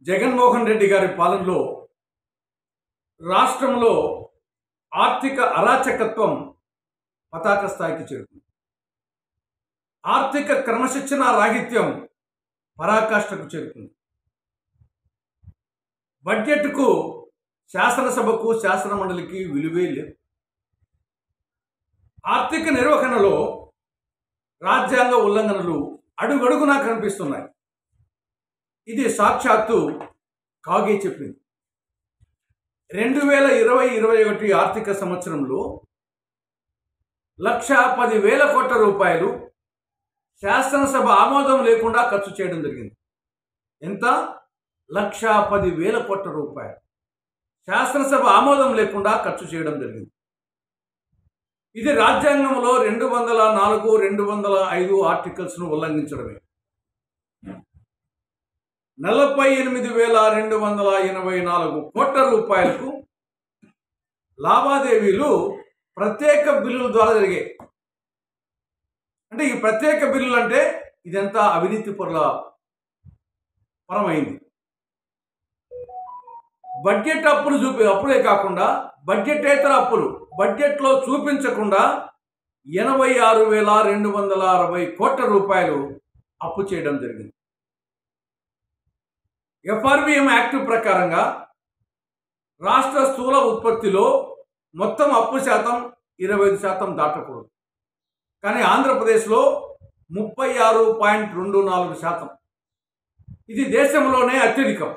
జగన్మోహన్ రెడ్డి గారి పాలనలో రాష్ట్రంలో ఆర్థిక అరాచకత్వం పతాక స్థాయికి చేరుకుంది ఆర్థిక క్రమశిక్షణ రాహిత్యం పరాకాష్ఠకు చేరుకుంది బడ్జెట్కు శాసనసభకు శాసన మండలికి విలువే లేదు ఆర్థిక నిర్వహణలో రాజ్యాంగ ఉల్లంఘనలు అడుగడుగునా కనిపిస్తున్నాయి ఇది సాక్షాత్తు కాగే చెప్పింది రెండు వేల ఇరవై ఇరవై ఒకటి ఆర్థిక సంవత్సరంలో లక్ష పది వేల కోట్ల రూపాయలు శాసనసభ ఆమోదం లేకుండా ఖర్చు చేయడం జరిగింది ఎంత లక్ష పది వేల కోట్ల రూపాయలు శాసనసభ ఆమోదం లేకుండా ఖర్చు చేయడం జరిగింది ఇది రాజ్యాంగంలో రెండు వందల నాలుగు రెండు వందల ఐదు ఆర్టికల్స్ను ఉల్లంఘించడమే నలభై ఎనిమిది వేల రెండు వందల ఎనభై నాలుగు కోట్ల రూపాయలకు లావాదేవీలు ప్రత్యేక బిల్లుల ద్వారా జరిగాయి అంటే ఈ ప్రత్యేక బిల్లులు అంటే ఇదంతా అవినీతి పరుల పరమైంది బడ్జెట్ అప్పులు చూపి అప్పులే కాకుండా బడ్జెటేతర అప్పులు బడ్జెట్లో చూపించకుండా ఎనభై ఆరు వేల రెండు వందల అరవై కోట్ల రూపాయలు అప్పు చేయడం జరిగింది ఎఫ్ఆర్బిఎం యాక్ట్ ప్రకారంగా రాష్ట్ర స్థూల ఉత్పత్తిలో మొత్తం అప్పు శాతం ఇరవై ఐదు శాతం దాటకూడదు కానీ ఆంధ్రప్రదేశ్లో ముప్పై ఆరు పాయింట్ రెండు నాలుగు శాతం ఇది దేశంలోనే అత్యధికం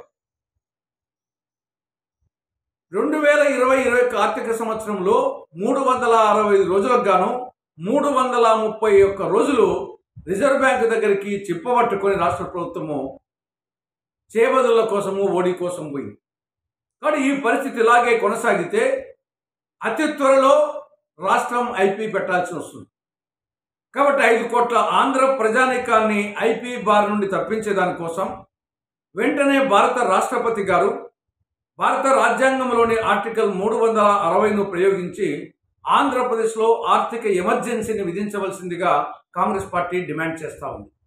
రెండు వేల ఇరవై ఇరవై ఒక్క ఆర్థిక సంవత్సరంలో మూడు వందల అరవై ఐదు రోజులకు గాను మూడు వందల ముప్పై ఒక్క రోజులు రిజర్వ్ బ్యాంక్ దగ్గరికి చిప్పబట్టుకొని రాష్ట్ర ప్రభుత్వము చేబదుల కోసము ఓడి కోసం పోయింది కానీ ఈ పరిస్థితి ఇలాగే కొనసాగితే అతి త్వరలో రాష్ట్రం ఐపీ పెట్టాల్సి వస్తుంది కాబట్టి ఐదు కోట్ల ఆంధ్ర ప్రజానీకాన్ని ఐపీ బార్ నుండి తప్పించే దానికోసం వెంటనే భారత రాష్ట్రపతి గారు భారత రాజ్యాంగంలోని ఆర్టికల్ మూడు వందల అరవైను ప్రయోగించి ఆంధ్రప్రదేశ్లో ఆర్థిక ఎమర్జెన్సీని విధించవలసిందిగా కాంగ్రెస్ పార్టీ డిమాండ్ చేస్తూ ఉంది